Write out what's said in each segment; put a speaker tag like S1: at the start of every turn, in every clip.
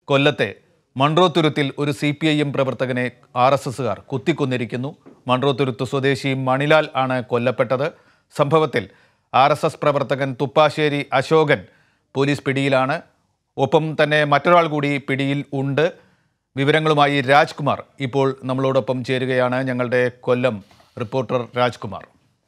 S1: കൊല്ലത്തെ മൺട്രോത്തുരുത്തിൽ ഒരു സി പി ഐ എം പ്രവർത്തകനെ ആർ എസ് എസുകാർ കുത്തിക്കൊന്നിരിക്കുന്നു മൺട്രോത്തുരുത്ത് സ്വദേശി മണിലാൽ ആണ് കൊല്ലപ്പെട്ടത് സംഭവത്തിൽ ആർ എസ് എസ് പ്രവർത്തകൻ തുപ്പാശ്ശേരി അശോകൻ പോലീസ് പിടിയിലാണ് ഒപ്പം തന്നെ മറ്റൊരാൾ കൂടി പിടിയിൽ ഉണ്ട് വിവരങ്ങളുമായി രാജ്കുമാർ ഇപ്പോൾ നമ്മളോടൊപ്പം ചേരുകയാണ് ഞങ്ങളുടെ Kollam reporter Rajkumar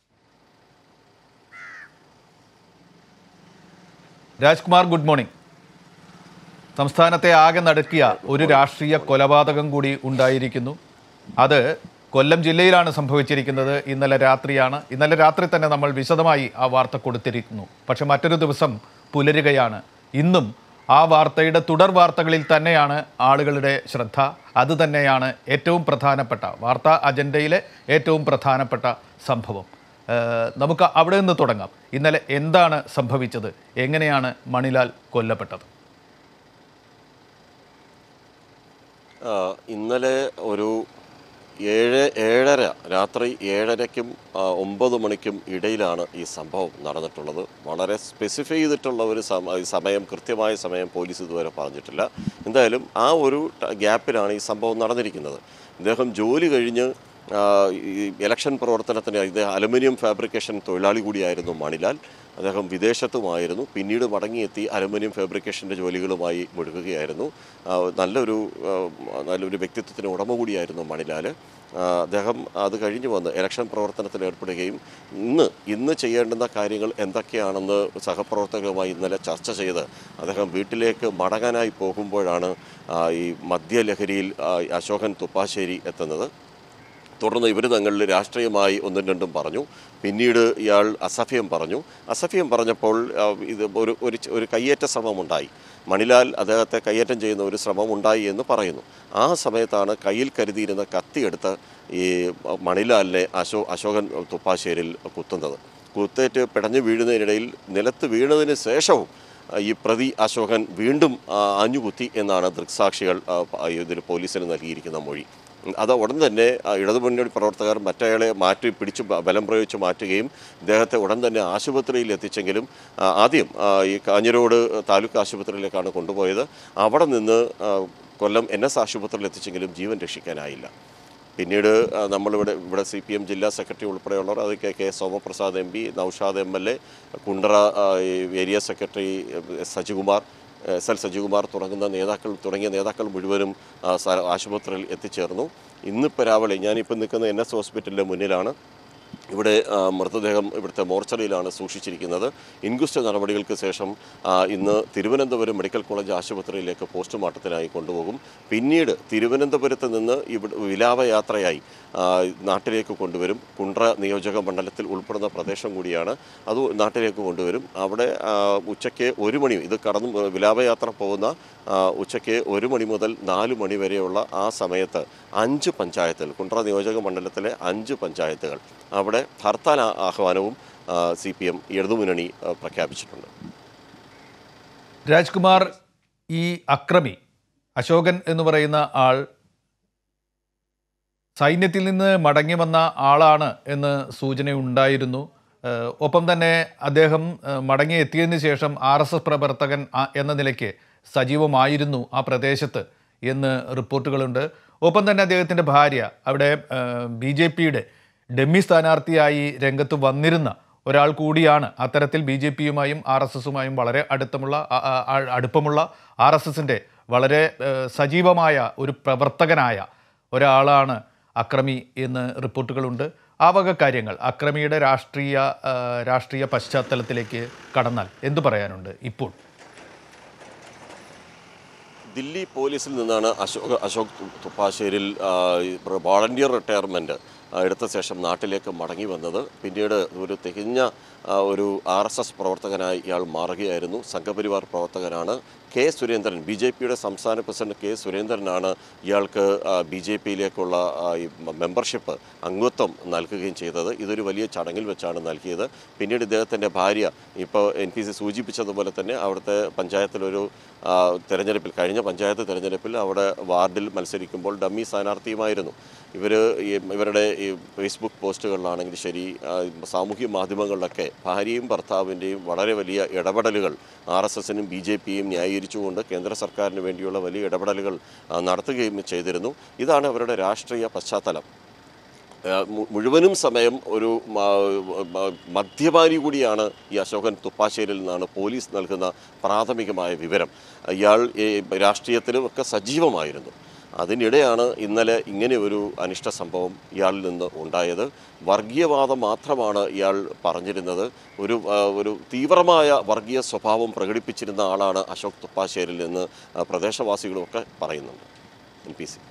S1: Rajkumar good morning സംസ്ഥാനത്തെ ആകെ നടുക്കിയ ഒരു രാഷ്ട്രീയ കൊലപാതകം കൂടി ഉണ്ടായിരിക്കുന്നു അത് കൊല്ലം ജില്ലയിലാണ് സംഭവിച്ചിരിക്കുന്നത് ഇന്നലെ രാത്രിയാണ് ഇന്നലെ രാത്രി തന്നെ നമ്മൾ വിശദമായി ആ വാർത്ത കൊടുത്തിരിക്കുന്നു പക്ഷെ മറ്റൊരു ദിവസം പുലരുകയാണ് ഇന്നും ആ വാർത്തയുടെ തുടർ വാർത്തകളിൽ തന്നെയാണ് ആളുകളുടെ ശ്രദ്ധ അത് തന്നെയാണ് ഏറ്റവും പ്രധാനപ്പെട്ട വാർത്താ അജണ്ടയിലെ ഏറ്റവും പ്രധാനപ്പെട്ട സംഭവം ഏഹ് നമുക്ക് അവിടെ നിന്ന് തുടങ്ങാം ഇന്നലെ എന്താണ് സംഭവിച്ചത് എങ്ങനെയാണ് മണിലാൽ കൊല്ലപ്പെട്ടത്
S2: ആ, ഇന്നലെ ഒരു ഏഴ് ഏഴര രാത്രി ഏഴരയ്ക്കും ആ, ഒമ്പത് മണിക്കും ഇടയിലാണ് ഈ സംഭവം നടന്നിട്ടുള്ളത് വളരെ സ്പെസിഫൈ ചെയ്തിട്ടുള്ള ഒരു സമ- ഈ സമയം കൃത്യമായ സമയം പോലീസ് ഇതുവരെ പറഞ്ഞിട്ടില്ല എന്തായാലും ആ ഒരു ട- ഗ്യാപ്പിലാണ് ഈ സംഭവം നടന്നിരിക്കുന്നത് ഇദ്ദേഹം ജോലി കഴിഞ്ഞ് ആ, ഈ ഇലക്ഷൻ പ്രവർത്തനത്തിന് ഇദ്ദേഹം അലുമിനിയം ഫാബ്രിക്കേഷൻ തൊഴിലാളി കൂടിയായിരുന്നു മണിലാൽ അദ്ദേഹം വിദേശത്തുമായിരുന്നു പിന്നീട് മടങ്ങിയെത്തി അലുമിനിയം ഫാബ്രിക്കേഷൻ്റെ ജോലികളുമായി മുഴുകുകയായിരുന്നു ആ, നല്ലൊരു ആ, നല്ലൊരു വ്യക്തിത്വത്തിന് ഉടമ കൂടിയായിരുന്നു മണിലാൽ ആ, അദ്ദേഹം അത് കഴിഞ്ഞ് വന്ന് ഇലക്ഷൻ പ്രവർത്തനത്തിൽ ഏർപ്പെടുകയും ഇന്ന് ഇന്ന് ചെയ്യേണ്ടുന്ന കാര്യങ്ങൾ എന്തൊക്കെയാണെന്ന് സഹപ്രവർത്തകരുമായി ഇന്നലെ ചർച്ച ചെയ്ത് അദ്ദേഹം വീട്ടിലേക്ക് മടങ്ങാനായി പോകുമ്പോഴാണ് ആ, ഈ മദ്യലഹരിയിൽ ആ, അശോകൻ തുപ്പാശ്ശേരി എത്തുന്നത് തുടർന്ന് ഇവർ തങ്ങളിൽ രാഷ്ട്രീയമായി ഒന്നും രണ്ടും പറഞ്ഞു പിന്നീട് ഇയാൾ അസഫ്യം പറഞ്ഞു അസഫ്യം പറഞ്ഞപ്പോൾ ആ, ഇത് ഒരു ഒരു ച- ഒരു കയ്യേറ്റ ശ്രമമുണ്ടായി മണിലാൽ അദ്ദേഹത്തെ കയ്യേറ്റം ചെയ്യുന്ന ഒരു ശ്രമമുണ്ടായി എന്ന് പറയുന്നു ആ സമയത്താണ് കയ്യിൽ കരുതിയിരുന്ന കത്തിയെടുത്ത് ഈ മണിലാലിനെ അശോ അശോകൻ തുപ്പാശ്ശേരിയിൽ കുത്തുന്നത് കുത്തേറ്റ് പിടഞ്ഞു വീഴുന്നതിനിടയിൽ നിലത്ത് വീണതിന് ശേഷവും ഈ പ്രതി അശോകൻ വീണ്ടും ആ, ആഞ്ഞുകുത്തി എന്നാണ് ദൃക്സാക്ഷികൾ ആ, പ- ഇതിന് പോലീസിന് നൽകിയിരിക്കുന്ന മൊഴി അത് ഉടൻ തന്നെ ആ, ഇടതുമുന്നണി പ്രവർത്തകർ മറ്റയാളെ മാറ്റി പിടിച്ച് ബ- ബലം പ്രയോഗിച്ച് മാറ്റുകയും ഇദ്ദേഹത്തെ ഉടൻ തന്നെ ആശുപത്രിയിൽ എത്തിച്ചെങ്കിലും ആ, ആദ്യം ആ, ഈ കാഞ്ഞിരോട് താലൂക്ക് ആശുപത്രിയിലേക്കാണ് കൊണ്ടുപോയത് അവിടെ നിന്ന് ആ, കൊല്ലം എൻ എസ് ആശുപത്രിയിൽ എത്തിച്ചെങ്കിലും ജീവൻ രക്ഷിക്കാനായില്ല പിന്നീട് ആ, നമ്മളിവിടെ ഇവിടെ സി പി എം ജില്ലാ സെക്രട്ടറി ഉൾപ്പെടെയുള്ളവർ അത് K K Somaprasad M P Noushad M L A Kundara ആ, ഈ area secretary S Sajikumar S L Sajikumar തുടങ്ങുന്ന നേതാക്കൾ തുടങ്ങിയ നേതാക്കൾ മുഴുവനും ആ, സ്ഥ- ആശുപത്രിയിൽ എത്തിച്ചേർന്നു ഇന്നിപ്പോൾ രാവിലെ ഞാനിപ്പോൾ നിൽക്കുന്ന എൻ എസ് ഹോസ്പിറ്റലിൻ്റെ മുന്നിലാണ് ഇവിടെ ആ, മൃതദേഹം ഇവിടുത്തെ മോർച്ചറിയിലാണ് സൂക്ഷിച്ചിരിക്കുന്നത് ഇൻക്വസ്റ്റ് നടപടികൾക്ക് ശേഷം ആ, ഇന്ന് തിരുവനന്തപുരം മെഡിക്കൽ കോളേജ് ആശുപത്രിയിലേക്ക് പോസ്റ്റ്മോർട്ടത്തിനായി കൊണ്ടുപോകും പിന്നീട് തിരുവനന്തപുരത്ത് നിന്ന് ഇവിടെ വിലാപയാത്രയായി ആ, നാട്ടിലേക്ക് കൊണ്ടുവരും കുണ്ട്ര നിയോജക മണ്ഡലത്തിൽ ഉൾപ്പെടുന്ന പ്രദേശം കൂടിയാണ് അത് നാട്ടിലേക്ക് കൊണ്ടുവരും അവിടെ ആ, ഉച്ചയ്ക്ക് ഒരു മണി ഇത് കടന്നു വിലാപയാത്ര പോകുന്ന ആ, ഉച്ചയ്ക്ക് ഒരു മണി മുതൽ നാല് മണി വരെയുള്ള ആ സമയത്ത് അഞ്ച് പഞ്ചായത്തുകൾ കുണ്ട്ര നിയോജക മണ്ഡലത്തിലെ അഞ്ച് പഞ്ചായത്തുകൾ അവിടെ ഹർത്താൽ ആ- ആഹ്വാനവും സി പി എം ഇടതുമുന്നണി ആ, പ്രഖ്യാപിച്ചിട്ടുണ്ട്
S1: രാജ്കുമാർ ഈ അക്രമി അശോകൻ എന്ന് പറയുന്ന ആൾ സൈന്യത്തിൽ നിന്ന് മടങ്ങി വന്ന ആളാണ് എന്ന് സൂചനയുണ്ടായിരുന്നു ഏഹ് ഒപ്പം തന്നെ അദ്ദേഹം ഏഹ് മടങ്ങി എത്തിയതിന് ശേഷം ആർ എസ് എസ് പ്രവർത്തകൻ ആ- എന്ന നിലയ്ക്ക് സജീവമായിരുന്നു ആ പ്രദേശത്ത് എന്ന് റിപ്പോർട്ടുകളുണ്ട് ഒപ്പം തന്നെ അദ്ദേഹത്തിൻ്റെ ഭാര്യ അവിടെ ബി ജെ പിയുടെ ഡെമ്മി സ്ഥാനാർത്ഥിയായി രംഗത്ത് വന്നിരുന്ന ഒരാൾ കൂടിയാണ് അത്തരത്തിൽ ബി ജെ പിയുമായും ആർ എസ് എസുമായും വളരെ അടുത്തമുള്ള ആ- ആ- ആ- അടുപ്പമുള്ള ആർ എസ് എസിൻ്റെ വളരെ ഏഹ്, സജീവമായ ഒരു പ്രവർത്തകനായ ഒരാളാണ് അക്രമി എന്ന് റിപ്പോർട്ടുകളുണ്ട് ആ വക കാര്യങ്ങൾ അക്രമിയുടെ രാഷ്ട്രീയ ആ, രാഷ്ട്രീയ പശ്ചാത്തലത്തിലേക്ക് കടന്നാൽ എന്തു പറയാനുണ്ട് ഇപ്പോൾ
S2: ദില്ലി പോലീസിൽ നിന്നാണ് അശോക് അശോക് തു- തുപ്പാശ്ശേരിൽ ആ, ഈ വോളണ്ടിയർ റിട്ടയർമെൻറ്റ് എടുത്ത ശേഷം നാട്ടിലേക്ക് മടങ്ങി വന്നത് പിന്നീട് ഒരു തികഞ്ഞ ആ, ഒരു ആർ എസ് എസ് പ്രവർത്തകനായി ഇയാൾ മാറുകയായിരുന്നു സംഘപരിവാർ പ്രവർത്തകനാണ് കെ സുരേന്ദ്രൻ ബി ജെ പിയുടെ സംസ്ഥാന പ്രസിഡന്റ് കെ സുരേന്ദ്രനാണ് ഇയാൾക്ക് ബി ജെ പിയിലേക്കുള്ള ഈ മെമ്പർഷിപ്പ് അംഗത്വം നൽകുകയും ചെയ്തത് ഇതൊരു വലിയ ചടങ്ങിൽ വെച്ചാണ് നൽകിയത് പിന്നീട് ഇദ്ദേഹത്തിൻ്റെ ഭാര്യ ഇപ്പോൾ എൻ പി സി സൂചിപ്പിച്ചതുപോലെ തന്നെ അവിടുത്തെ പഞ്ചായത്തിലൊരു ആ, തെരഞ്ഞെടുപ്പിൽ കഴിഞ്ഞ പഞ്ചായത്ത് തെരഞ്ഞെടുപ്പിൽ അവിടെ വാർഡിൽ മത്സരിക്കുമ്പോൾ ഡമ്മി സ്ഥാനാർത്ഥിയുമായിരുന്നു ഇവർ ഇവരുടെ ഈ ഫേസ്ബുക്ക് പോസ്റ്റുകളിലാണെങ്കിൽ ശരി ആ, സാമൂഹ്യ മാധ്യമങ്ങളിലൊക്കെ ഭാര്യയും ഭർത്താവിൻ്റെയും വളരെ വലിയ ഇടപെടലുകൾ ആർ എസ് എസിനും ബി ജെ പിയും ന്യായീകരിച്ചുകൊണ്ട് കേന്ദ്ര സർക്കാരിന് വേണ്ടിയുള്ള വലിയ ഇടപെടലുകൾ ആ, നടത്തുകയും ചെയ്തിരുന്നു ഇതാണ് അവരുടെ രാഷ്ട്രീയ പശ്ചാത്തലം ആ, മു- മുഴുവനും സമയം ഒരു മ- മ- മദ്യപാനി കൂടിയാണ് ഈ അശോകൻ തുപ്പാശ്ശേരിയിൽ നിന്നാണ് പോലീസ് നൽകുന്ന പ്രാഥമികമായ വിവരം ഇയാൾ ഈ രാഷ്ട്രീയത്തിലും ഒക്കെ സജീവമായിരുന്നു അതിനിടെയാണ് ഇന്നലെ ഇങ്ങനെ ഒരു അനിഷ്ട സംഭവം ഇയാളിൽ നിന്ന് ഉണ്ടായത് വർഗീയവാദം മാത്രമാണ് ഇയാൾ പറഞ്ഞിരുന്നത് ഒരു ആ, ഒരു തീവ്രമായ വർഗീയ സ്വഭാവം പ്രകടിപ്പിച്ചിരുന്ന ആളാണ് അശോക് തുപ്പാശ്ശേരിൽ നിന്ന് ആ, പ്രദേശവാസികളുമൊക്കെ പറയുന്നുണ്ട് എൻ പി സി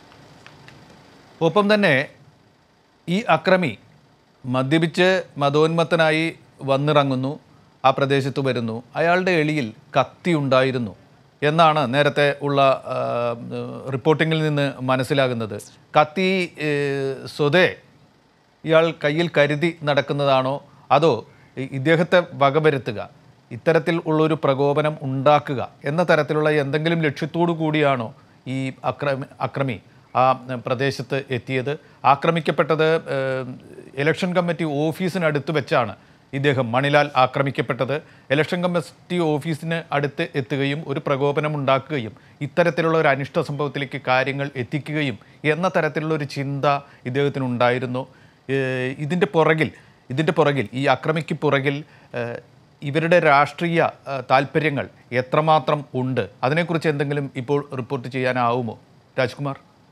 S1: ഒപ്പം തന്നെ ഈ അക്രമി മദ്യപിച്ച് മതോന്മത്തനായി വന്നിറങ്ങുന്നു ആ പ്രദേശത്ത് വരുന്നു അയാളുടെ എളിയിൽ കത്തി ഉണ്ടായിരുന്നു എന്നാണ് നേരത്തെ ഉള്ള ആ, റിപ്പോർട്ടിങ്ങിൽ നിന്ന് മനസ്സിലാകുന്നത് കത്തി ഏ, സ്വതേ ഇയാൾ കയ്യിൽ കരുതി നടക്കുന്നതാണോ അതോ ഇ- ഇദ്ദേഹത്തെ വകവരുത്തുക ഇത്തരത്തിൽ ഉള്ളൊരു പ്രകോപനം ഉണ്ടാക്കുക എന്ന തരത്തിലുള്ള എന്തെങ്കിലും ലക്ഷ്യത്തോടു കൂടിയാണോ ഈ അക്രമി അക്രമി ആ ഉം, പ്രദേശത്ത് എത്തിയത് ആക്രമിക്കപ്പെട്ടത് ഏഹ്, ഇലക്ഷൻ കമ്മിറ്റി ഓഫീസിനടുത്ത് വെച്ചാണ് ഇദ്ദേഹം മണിലാൽ ആക്രമിക്കപ്പെട്ടത് ഇലക്ഷൻ കമ്മിറ്റി ഓഫീസിന് അടുത്ത് എത്തുകയും ഒരു പ്രകോപനം ഉണ്ടാക്കുകയും ഇത്തരത്തിലുള്ള ഒരു അനിഷ്ട സംഭവത്തിലേക്ക് കാര്യങ്ങൾ എത്തിക്കുകയും എന്ന തരത്തിലുള്ള ഒരു ചിന്ത ഇദ്ദേഹത്തിനുണ്ടായിരുന്നു ഏഹ് ഇതിൻ്റെ പുറകിൽ ഇതിൻ്റെ പുറകിൽ ഈ അക്രമിക്ക് പുറകിൽ ഏഹ് ഇവരുടെ രാഷ്ട്രീയ ഏഹ് താല്പര്യങ്ങൾ എത്രമാത്രം ഉണ്ട് അതിനെക്കുറിച്ച് എന്തെങ്കിലും ഇപ്പോൾ റിപ്പോർട്ട് ചെയ്യാനാവുമോ രാജ്കുമാർ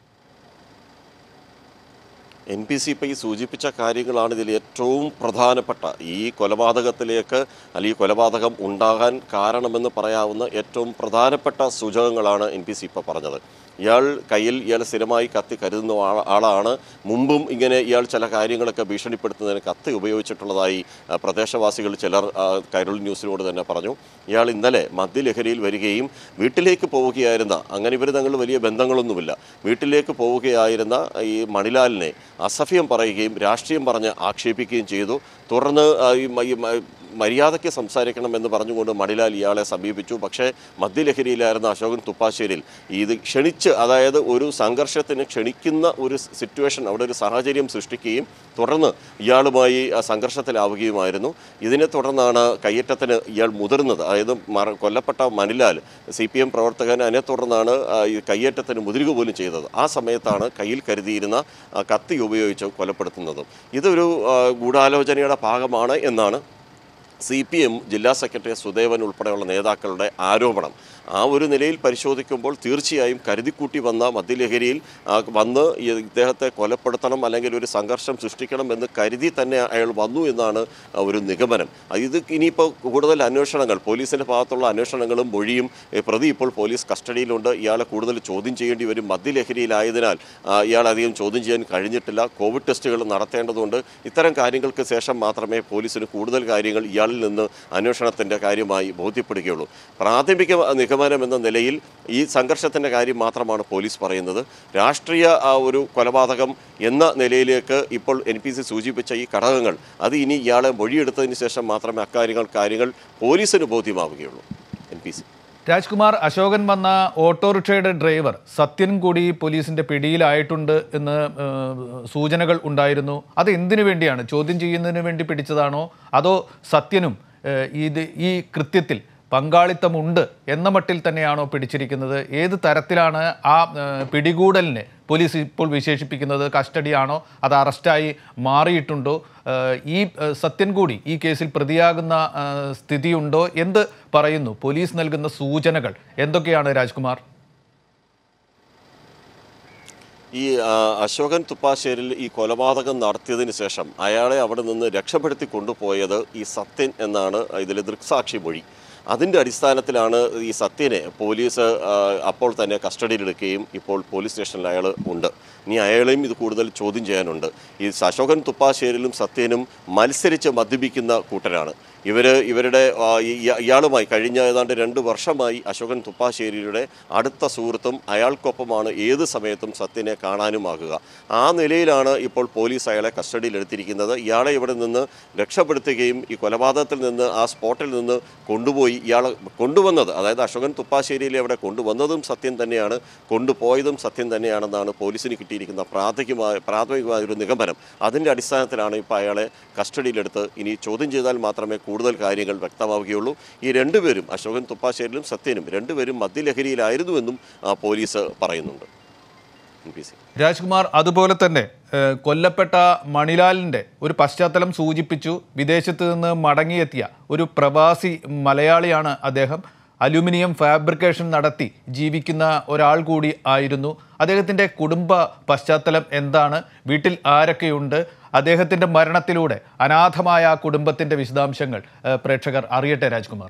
S2: എൻ പി സി ഇപ്പോൾ ഈ സൂചിപ്പിച്ച കാര്യങ്ങളാണ് ഇതിൽ ഏറ്റവും പ്രധാനപ്പെട്ട ഈ കൊലപാതകത്തിലേക്ക് അല്ലെങ്കിൽ ഈ കൊലപാതകം ഉണ്ടാകാൻ കാരണമെന്ന് പറയാവുന്ന ഏറ്റവും പ്രധാനപ്പെട്ട സൂചകങ്ങളാണ് എൻ പി സി ഇപ്പോൾ പറഞ്ഞത് ഇയാൾ കയ്യിൽ ഇയാൾ സ്ഥിരമായി കത്തി കരുതുന്ന ആള- ആളാണ് മുമ്പും ഇങ്ങനെ ഇയാൾ ചില കാര്യങ്ങളൊക്കെ ഭീഷണിപ്പെടുത്തുന്നതിന് കത്തി ഉപയോഗിച്ചിട്ടുള്ളതായി ആ, പ്രദേശവാസികൾ ചിലർ ആ, കൈരൾ ന്യൂസിനോട് തന്നെ പറഞ്ഞു ഇയാൾ ഇന്നലെ മദ്യലഹരിയിൽ വരികയും വീട്ടിലേക്ക് പോവുകയായിരുന്ന അങ്ങനെ ഇവർ തങ്ങൾ വലിയ ബന്ധങ്ങളൊന്നുമില്ല വീട്ടിലേക്ക് പോവുകയായിരുന്ന ഈ മണിലാലിനെ അസഭ്യം പറയുകയും രാഷ്ട്രീയം പറഞ്ഞ് ആക്ഷേപിക്കുകയും ചെയ്തു തുടർന്ന് ആ, ഈ മ- ഈ മ- മര്യാദയ്ക്ക് സംസാരിക്കണമെന്ന് പറഞ്ഞുകൊണ്ട് മണിലാൽ ഇയാളെ സമീപിച്ചു പക്ഷേ മദ്യലഹരിയിലായിരുന്ന അശോകൻ തുപ്പാശ്ശേരിയിൽ ഇത് ക്ഷണിച്ച് അതായത് ഒരു സംഘർഷത്തിന് ക്ഷണിക്കുന്ന ഒരു സിറ്റുവേഷൻ അവിടെ ഒരു സാഹചര്യം സൃഷ്ടിക്കുകയും തുടർന്ന് ഇയാളുമായി ആ സംഘർഷത്തിലാവുകയുമായിരുന്നു ഇതിനെ തുടർന്നാണ് കയ്യേറ്റത്തിന് ഇയാൾ മുതിർന്നത് അതായത് മറ കൊല്ലപ്പെട്ട മണിലാൽ സി പി എം പ്രവർത്തകൻ അതിനെ തുടർന്നാണ് ആ, ഈ കയ്യേറ്റത്തിന് മുതിരുക പോലും ചെയ്തത് ആ സമയത്താണ് കയ്യിൽ കരുതിയിരുന്ന ആ, കത്തി ഉപയോഗിച്ച് കൊലപ്പെടുത്തുന്നതും ഇതൊരു ആ, ഗൂഢാലോചനയുടെ ഭാഗമാണ് എന്നാണ് സി പി എം ജില്ലാ സെക്രട്ടറി സുദേവൻ ഉൾപ്പെടെയുള്ള നേതാക്കളുടെ ആരോപണം ആ ഒരു നിലയിൽ പരിശോധിക്കുമ്പോൾ തീർച്ചയായും കരുതിക്കൂട്ടി വന്ന മദ്യലഹരിയിൽ ആ, വന്ന് ഈ ഇദ്ദേഹത്തെ കൊലപ്പെടുത്തണം അല്ലെങ്കിൽ ഒരു സംഘർഷം സൃഷ്ടിക്കണം എന്ന് കരുതി തന്നെ അയാൾ വന്നു എന്നാണ് ആ, ഒരു നിഗമനം അത് ഇത് ഇനിയിപ്പോൾ കൂടുതൽ അന്വേഷണങ്ങൾ പോലീസിൻ്റെ ഭാഗത്തുള്ള അന്വേഷണങ്ങളും മൊഴിയും ഏ, പ്രതി ഇപ്പോൾ പോലീസ് കസ്റ്റഡിയിലുണ്ട് ഇയാളെ കൂടുതൽ ചോദ്യം ചെയ്യേണ്ടി വരും മദ്യലഹരിയിലായതിനാൽ ആ, ഇയാളെ അധികം ചോദ്യം ചെയ്യാൻ കഴിഞ്ഞിട്ടില്ല കോവിഡ് ടെസ്റ്റുകൾ നടത്തേണ്ടതുണ്ട് ഇത്തരം കാര്യങ്ങൾക്ക് ശേഷം മാത്രമേ പോലീസിന് കൂടുതൽ കാര്യങ്ങൾ ഇയാളിൽ നിന്ന് അന്വേഷണത്തിൻ്റെ കാര്യമായി ബോധ്യപ്പെടുകയുള്ളൂ പ്രാഥമിക നിഗമനം എന്ന നിലയിൽ ഈ സംഘർഷത്തിൻ്റെ കാര്യം മാത്രമാണ് പോലീസ് പറയുന്നത് രാഷ്ട്രീയ ആ, ഒരു കൊലപാതകം എന്ന നിലയിലേക്ക് ഇപ്പോൾ എൻ പി സി സൂചിപ്പിച്ച ഈ ഘടകങ്ങൾ അത് ഇനി ഇയാളെ മൊഴിയെടുത്തതിന് ശേഷം മാത്രമേ അക്കാര്യങ്ങൾ കാര്യങ്ങൾ പോലീസിന് ബോധ്യമാവുകയുള്ളൂ N P C
S1: Rajkumar Ashokan വന്ന ഓട്ടോറിക്ഷയുടെ ഡ്രൈവർ സത്യൻ കൂടി പോലീസിന്റെ പിടിയിലായിട്ടുണ്ട് എന്ന് ഏഹ്, സൂചനകൾ ഉണ്ടായിരുന്നു അത് എന്തിനു വേണ്ടിയാണ് ചോദ്യം ചെയ്യുന്നതിന് വേണ്ടി പിടിച്ചതാണോ അതോ സത്യനും ഏഹ്, ഇത് ഈ കൃത്യത്തിൽ പങ്കാളിത്തമുണ്ട് എന്ന മട്ടിൽ തന്നെയാണോ പിടിച്ചിരിക്കുന്നത് ഏത് തരത്തിലാണ് ആ ഏഹ്, പിടികൂടലിനെ പോലീസ് ഇപ്പോൾ വിശേഷിപ്പിക്കുന്നത് കസ്റ്റഡിയാണോ അത് അറസ്റ്റായി മാറിയിട്ടുണ്ടോ ഏഹ്, ഈ ഏഹ്, സത്യൻ കൂടി ഈ കേസിൽ പ്രതിയാകുന്ന ഏഹ്, സ്ഥിതിയുണ്ടോ എന്ത് പറയുന്നു പോലീസ് നൽകുന്ന സൂചനകൾ എന്തൊക്കെയാണ് രാജ്കുമാർ
S2: ഈ ആ, അശോകൻ തുപ്പാശ്ശേരിൽ ഈ കൊലപാതകം നടത്തിയതിന് ശേഷം അയാളെ അവിടെ നിന്ന് രക്ഷപ്പെടുത്തി കൊണ്ടുപോയത് ഈ സത്യൻ എന്നാണ് ഇതിലെ ദൃക്സാക്ഷി മൊഴി അതിൻ്റെ അടിസ്ഥാനത്തിലാണ് ഈ സത്യനെ പോലീസ് ആ, അപ്പോൾ തന്നെ കസ്റ്റഡിയിലെടുക്കുകയും ഇപ്പോൾ പോലീസ് സ്റ്റേഷനിൽ അയാൾ ഉണ്ട് ഇനി അയാളെയും ഇത് കൂടുതൽ ചോദ്യം ചെയ്യാനുണ്ട് ഈ അശോകൻ തുപ്പാശ്ശേരിയിലും സത്യനും മത്സരിച്ച് മദ്യപിക്കുന്ന കൂട്ടരാണ് ഇവർ ഇവരുടെ ആ, ഈ- ഇയാളുമായി കഴിഞ്ഞ ഏതാണ്ട് രണ്ട് വർഷമായി അശോകൻ തുപ്പാശ്ശേരിയുടെ അടുത്ത സുഹൃത്തും അയാൾക്കൊപ്പമാണ് ഏത് സമയത്തും സത്യനെ കാണാനുമാകുക ആ നിലയിലാണ് ഇപ്പോൾ പോലീസ് അയാളെ കസ്റ്റഡിയിലെടുത്തിരിക്കുന്നത് ഇയാളെ ഇവിടെ നിന്ന് രക്ഷപ്പെടുത്തുകയും ഈ കൊലപാതകത്തിൽ നിന്ന് ആ സ്പോട്ടിൽ നിന്ന് കൊണ്ടുപോയി ഇയാളെ കൊണ്ടുവന്നത് അതായത് അശോകൻ തുപ്പാശ്ശേരിയിലെ അവിടെ കൊണ്ടുവന്നതും സത്യം തന്നെയാണ് കൊണ്ടുപോയതും സത്യം തന്നെയാണെന്നാണ് പോലീസിന് കിട്ടിയിരിക്കുന്ന പ്രാഥമികമായ പ്രാഥമികമായ ഒരു നിഗമനം അതിൻ്റെ അടിസ്ഥാനത്തിലാണ് ഇപ്പോൾ അയാളെ കസ്റ്റഡിയിലെടുത്ത് ഇനി ചോദ്യം ചെയ്താൽ മാത്രമേ കൂടുതൽ കാര്യങ്ങൾ വ്യക്തമാവുകയുള്ളൂ ഈ രണ്ടുപേരും അശോകൻ തുപ്പാശ്ശേരിയിലും സത്യനും രണ്ടുപേരും മദ്യലഹരിയിലായിരുന്നുവെന്നും ആ, പോലീസ് പറയുന്നുണ്ട് എം പി സി
S1: രാജ്കുമാർ അതുപോലെ തന്നെ ഏഹ്, കൊല്ലപ്പെട്ട മണിലാലിൻ്റെ ഒരു പശ്ചാത്തലം സൂചിപ്പിച്ചു വിദേശത്ത് നിന്ന് മടങ്ങിയെത്തിയ ഒരു പ്രവാസി മലയാളിയാണ് അദ്ദേഹം അലുമിനിയം ഫാബ്രിക്കേഷൻ നടത്തി ജീവിക്കുന്ന ഒരാൾ കൂടി ആയിരുന്നു അദ്ദേഹത്തിൻ്റെ കുടുംബ പശ്ചാത്തലം എന്താണ് വീട്ടിൽ ആരൊക്കെയുണ്ട് അദ്ദേഹത്തിൻ്റെ മരണത്തിലൂടെ അനാഥമായ ആ കുടുംബത്തിൻ്റെ വിശദാംശങ്ങൾ ഏഹ്, പ്രേക്ഷകർ അറിയട്ടെ രാജ്കുമാർ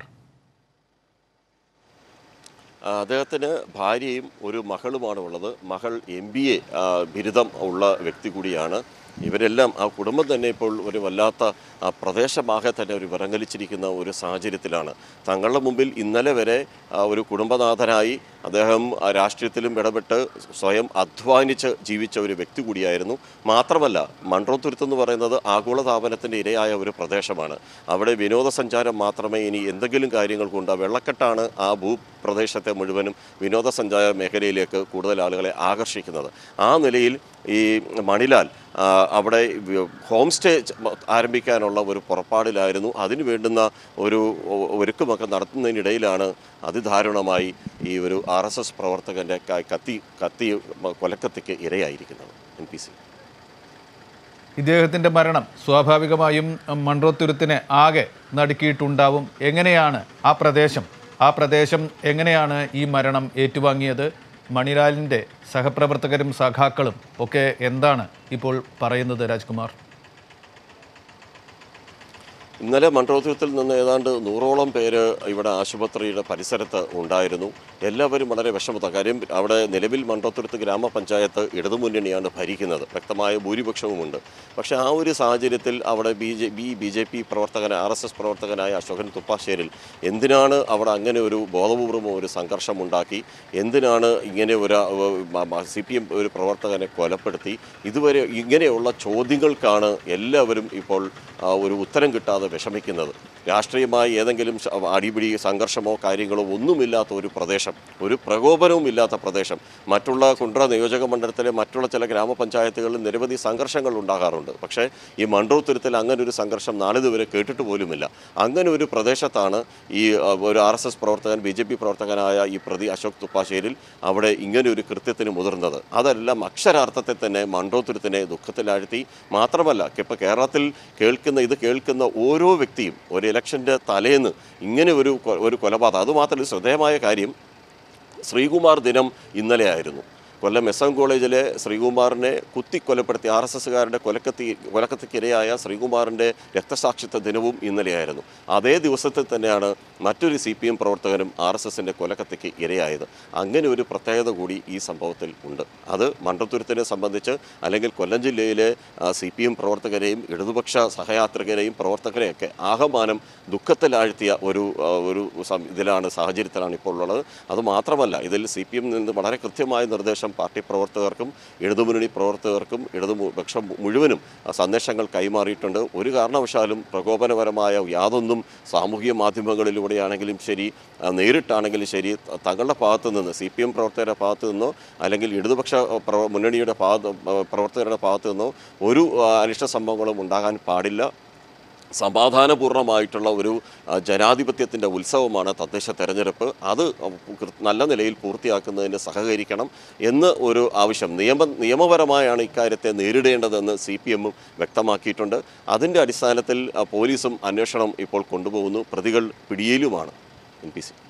S2: ആ, അദ്ദേഹത്തിന് ഭാര്യയും ഒരു മകളുമാണ് ഉള്ളത് മകൾ എം ബി എ ബിരുദം ഉള്ള വ്യക്തി കൂടിയാണ് ഇവരെല്ലാം ആ കുടുംബം തന്നെ ഇപ്പോൾ ഒരു വല്ലാത്ത ആ പ്രദേശമാകെ തന്നെ ഒരു വിറങ്ങലിച്ചിരിക്കുന്ന ഒരു സാഹചര്യത്തിലാണ് തങ്ങളുടെ മുമ്പിൽ ഇന്നലെ വരെ ആ, ഒരു കുടുംബനാഥനായി അദ്ദേഹം ആ, രാഷ്ട്രീയത്തിലും ഇടപെട്ട് സ്വയം അധ്വാനിച്ച് ജീവിച്ച ഒരു വ്യക്തി കൂടിയായിരുന്നു മാത്രമല്ല മൺട്രോത്തുരുത്ത് എന്ന് പറയുന്നത് ആഗോളതാപനത്തിൻ്റെ ഇരയായ ഒരു പ്രദേശമാണ് അവിടെ വിനോദസഞ്ചാരം മാത്രമേ ഇനി എന്തെങ്കിലും കാര്യങ്ങൾ കൊണ്ട് ആ വെള്ളക്കെട്ടാണ് ആ ഭൂപ്രദേശത്തെ മുഴുവനും വിനോദസഞ്ചാര മേഖലയിലേക്ക് കൂടുതൽ ആളുകളെ ആകർഷിക്കുന്നത് ആ നിലയിൽ ഈ മണിലാൽ ആ, അവിടെ വി- ഹോം സ്റ്റേ ച- ആരംഭിക്കാനുള്ള ഒരു പുറപ്പാടിലായിരുന്നു അതിന് വേണ്ടുന്ന ഒരു ഒ- ഒരുക്കമൊക്കെ നടത്തുന്നതിനിടയിലാണ് അതിദാരുണമായി ഈ ഒരു ആർ എസ് എസ് പ്രവർത്തകൻ്റെ ക- കത്തി കത്തി കൊലക്കത്തിക്ക് ഇരയായിരിക്കുന്നത് എൻ പി സി
S1: ഇദ്ദേഹത്തിൻ്റെ മരണം സ്വാഭാവികമായും മൺട്രോത്തുരുത്തിനെ ആകെ നടുക്കിയിട്ടുണ്ടാവും എങ്ങനെയാണ് ആ പ്രദേശം ആ പ്രദേശം എങ്ങനെയാണ് ഈ മരണം ഏറ്റുവാങ്ങിയത് മണിലാലിൻ്റെ സഹപ്രവർത്തകരും സഖാക്കളും ഒക്കെ എന്താണ് ഇപ്പോൾ പറയുന്നത് രാജ്കുമാർ
S2: ഇന്നലെ മൺട്രോത്തുരത്തിൽ നിന്ന് ഏതാണ്ട് നൂറോളം പേര് ഇവിടെ ആശുപത്രിയുടെ പരിസരത്ത് ഉണ്ടായിരുന്നു എല്ലാവരും വളരെ വിഷമത്ത കാര്യം അവിടെ നിലവിൽ മൺട്രോത്തുരത്ത് ഗ്രാമപഞ്ചായത്ത് ഇടതുമുന്നണിയാണ് ഭരിക്കുന്നത് വ്യക്തമായ ഭൂരിപക്ഷവുമുണ്ട് പക്ഷേ ആ ഒരു സാഹചര്യത്തിൽ അവിടെ B J B B J P പ്രവർത്തകൻ ആർ എസ് എസ് പ്രവർത്തകനായ അശോകൻ തുപ്പാശ്ശേരിൽ എന്തിനാണ് അവിടെ അങ്ങനെ ഒരു ബോധപൂർവം ഒരു സംഘർഷമുണ്ടാക്കി എന്തിനാണ് ഇങ്ങനെ ഒരു സി പി എം ഒരു പ്രവർത്തകനെ കൊലപ്പെടുത്തി ഇതുവരെ ഇങ്ങനെയുള്ള ചോദ്യങ്ങൾക്കാണ് എല്ലാവരും ഇപ്പോൾ ആ, ഒരു ഉത്തരം കിട്ടാതെ വിഷമിക്കുന്നത് രാഷ്ട്രീയമായി ഏതെങ്കിലും ശ- അടിപിടി സംഘർഷമോ കാര്യങ്ങളോ ഒന്നുമില്ലാത്ത ഒരു പ്രദേശം ഒരു പ്രകോപനവും ഇല്ലാത്ത പ്രദേശം മറ്റുള്ള കുണ്ട്ര നിയോജക മണ്ഡലത്തിലെ മറ്റുള്ള ചില ഗ്രാമപഞ്ചായത്തുകളിൽ നിരവധി സംഘർഷങ്ങൾ ഉണ്ടാകാറുണ്ട് പക്ഷേ ഈ മൺട്രോത്തുരത്തിൽ അങ്ങനെ ഒരു സംഘർഷം നാളിതുവരെ കേട്ടിട്ട് പോലുമില്ല അങ്ങനെ ഒരു പ്രദേശത്താണ് ഈ ആ, ഒരു ആർ എസ് എസ് പ്രവർത്തകൻ ബി ജെ പി പ്രവർത്തകനായ ഈ പ്രതി അശോക് തുപ്പാശ്ശേരിൽ അവിടെ ഇങ്ങനെ ഒരു കൃത്യത്തിന് മുതിർന്നത് അതെല്ലാം അക്ഷരാർത്ഥത്തിൽ തന്നെ മൺട്രോത്തുരത്തിനെ ദുഃഖത്തിലാഴ്ത്തി മാത്രമല്ല ഇപ്പോൾ കേരളത്തിൽ കേൾക്കുന്ന ഇത് കേൾക്കുന്ന ഓരോ വ്യക്തിയും ഒരു ഇലക്ഷൻ്റെ തലേന്ന് ഇങ്ങനെ ഒരു കൊ- ഒരു കൊലപാതകം അതുമാത്രമല്ല ശ്രദ്ധേയമായ കാര്യം ശ്രീകുമാർ ദിനം ഇന്നലെയായിരുന്നു കൊല്ലം എസ് എം കോളേജിലെ ശ്രീകുമാറിനെ കുത്തിക്കൊലപ്പെടുത്തി ആർ എസ് എസ്സുകാരുടെ കൊലക്കത്തി കൊലക്കത്തിക്കിരയായ ശ്രീകുമാറിൻ്റെ രക്തസാക്ഷിത്വ ദിനവും ഇന്നലെയായിരുന്നു അതേ ദിവസത്തിൽ തന്നെയാണ് മറ്റൊരു സി പി എം പ്രവർത്തകനും ആർ എസ് എസിൻ്റെ കൊലക്കത്തിക്ക് ഇരയായത് അങ്ങനെ ഒരു പ്രത്യേകത കൂടി ഈ സംഭവത്തിൽ ഉണ്ട് അത് മണ്ടത്തുരുത്തിനെ സംബന്ധിച്ച് അല്ലെങ്കിൽ കൊല്ലം ജില്ലയിലെ സി പി എം പ്രവർത്തകരെയും ഇടതുപക്ഷ സഹയാത്രികരെയും പ്രവർത്തകരെയൊക്കെ ആകമാനം ദുഃഖത്തിലാഴ്ത്തിയ ഒരു ആ, ഒരു സം- ഇതിലാണ് സാഹചര്യത്തിലാണ് ഇപ്പോൾ ഉള്ളത് അത് മാത്രമല്ല ഇതിൽ സി പി എം നിന്ന് വളരെ കൃത്യമായ നിർദ്ദേശം പാർട്ടി പ്രവർത്തകർക്കും ഇടതുമുന്നണി പ്രവർത്തകർക്കും ഇടതുപക്ഷം മുഴുവനും ആ സന്ദേശങ്ങൾ കൈമാറിയിട്ടുണ്ട് ഒരു കാരണവശാലും പ്രകോപനപരമായ യാതൊന്നും സാമൂഹിക മാധ്യമങ്ങളിലൂടെയാണെങ്കിലും ശരി ആ, നേരിട്ടാണെങ്കിലും ശരി ത- തങ്ങളുടെ ഭാഗത്തു നിന്ന് സി പി എം പ്രവർത്തകരുടെ ഭാഗത്തു നിന്നോ അല്ലെങ്കിൽ ഇടതുപക്ഷ ആ, പ്രവ- മുന്നണിയുടെ ഭാഗത്ത് ആ, പ്രവർത്തകരുടെ ഭാഗത്തു നിന്നോ ഒരു ആ, അനിഷ്ട സംഭവങ്ങളും ഉണ്ടാകാൻ പാടില്ല സമാധാനപൂർണ്ണമായിട്ടുള്ള ഒരു ആ, ജനാധിപത്യത്തിൻ്റെ ഉത്സവമാണ് തദ്ദേശ തെരഞ്ഞെടുപ്പ് അത് കൃ- നല്ല നിലയിൽ പൂർത്തിയാക്കുന്നതിന് സഹകരിക്കണം എന്ന് ഒരു ആവശ്യം നിയമ നിയമപരമായാണ് ഇക്കാര്യത്തെ നേരിടേണ്ടതെന്ന് സി പി എമ്മും വ്യക്തമാക്കിയിട്ടുണ്ട് അതിൻ്റെ അടിസ്ഥാനത്തിൽ ആ, പോലീസും അന്വേഷണം ഇപ്പോൾ കൊണ്ടുപോകുന്നു പ്രതികൾ പിടിയിലുമാണ് എൻ പി സി